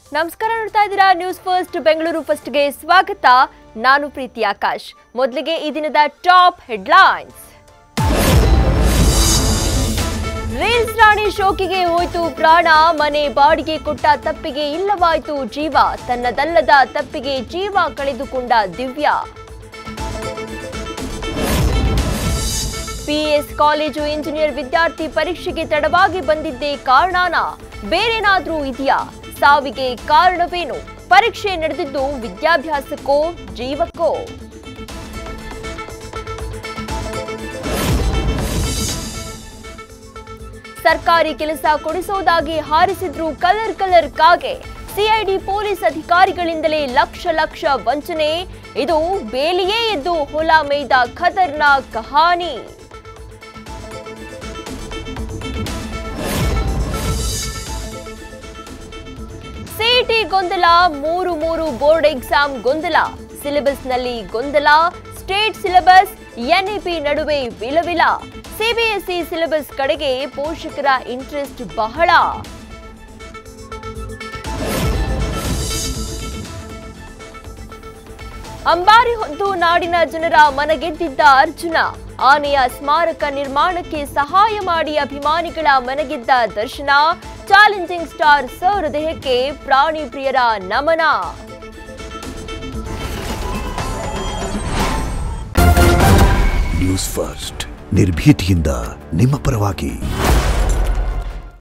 ನಮಸ್ಕಾರ ನೋಡ್ತಾ ಇದ್ದೀರಾ ನ್ಯೂಸ್ ಫಸ್ಟ್ ಬೆಂಗಳೂರು ಫಸ್ಟ್ಗೆ ಸ್ವಾಗತ ನಾನು ಪ್ರೀತಿ ಆಕಾಶ್ ಮೊದಲಿಗೆ ಈ ದಿನದ ಟಾಪ್ ಹೆಡ್ಲೈನ್ಸ್ ರೀಲ್ಸ್ ರಾಣಿ ಶೋಕಿಗೆ ಹೋಯ್ತು ಪ್ರಾಣ ಮನೆ ಬಾಡಿಗೆ ಕೊಟ್ಟ ತಪ್ಪಿಗೆ ಇಲ್ಲವಾಯ್ತು ಜೀವ ತನ್ನದಲ್ಲದ ತಪ್ಪಿಗೆ ಜೀವ ಕಳೆದುಕೊಂಡ ದಿವ್ಯಾ ಪಿಎಸ್ ಕಾಲೇಜು ಇಂಜಿನಿಯರ್ ವಿದ್ಯಾರ್ಥಿ ಪರೀಕ್ಷೆಗೆ ತಡವಾಗಿ ಬಂದಿದ್ದೇ ಕಾರಣಾನ ಬೇರೇನಾದ್ರೂ ಇದೆಯಾ ಸಾವಿಗೆ ಕಾರಣವೇನು ಪರೀಕ್ಷೆ ನಡೆದಿದ್ದು ವಿದ್ಯಾಭ್ಯಾಸಕ್ಕೋ ಜೀವಕ್ಕೋ ಸರ್ಕಾರಿ ಕೆಲಸ ಕೊಡಿಸೋದಾಗಿ ಹಾರಿಸಿದ್ರು ಕಲರ್ ಕಲರ್ ಕಾಗೆ ಸಿಐಡಿ ಪೊಲೀಸ್ ಅಧಿಕಾರಿಗಳಿಂದಲೇ ಲಕ್ಷ ಲಕ್ಷ ವಂಚನೆ ಇದು ಬೇಲಿಯೇ ಎದ್ದು ಹೊಲ ಮೇಯ್ದ ಖತರ್ನಾಕ್ ಕಹಾನಿ ಸಿಇಟಿ ಗೊಂದಲ ಮೂರು ಮೂರು ಬೋರ್ಡ್ ಎಕ್ಸಾಮ್ ಗೊಂದಲ ಸಿಲೆಬಸ್ನಲ್ಲಿ ಗೊಂದಲ ಸ್ಟೇಟ್ ಸಿಲೆಬಸ್ ಎನ್ಇಪಿ ನಡುವೆ ವಿಲವಿಲ ಸಿಬಿಎಸ್ಇ ಸಿಲೆಬಸ್ ಕಡೆಗೆ ಪೋಷಕರ ಇಂಟ್ರೆಸ್ಟ್ ಬಹಳ ಅಂಬಾರಿ ಹೊತ್ತು ನಾಡಿನ ಜನರ ಮನಗೆದ್ದಿದ್ದ ಅರ್ಜುನ ಆನೆಯ ಸ್ಮಾರಕ ನಿರ್ಮಾಣಕ್ಕೆ ಸಹಾಯ ಮಾಡಿ ಅಭಿಮಾನಿಗಳ ಮನಗೆದ್ದ ದರ್ಶನ ಚಾಲೆಂಜಿಂಗ್ ಸ್ಟಾರ್ ಸರ್ ದೇಹಕ್ಕೆ ಪ್ರಾಣಿ ಪ್ರಿಯರ ನಮನ ನ್ಯೂಸ್ ಫಸ್ಟ್ ನಿರ್ಭೀತಿಯಿಂದ ನಿಮ್ಮ ಪರವಾಗಿ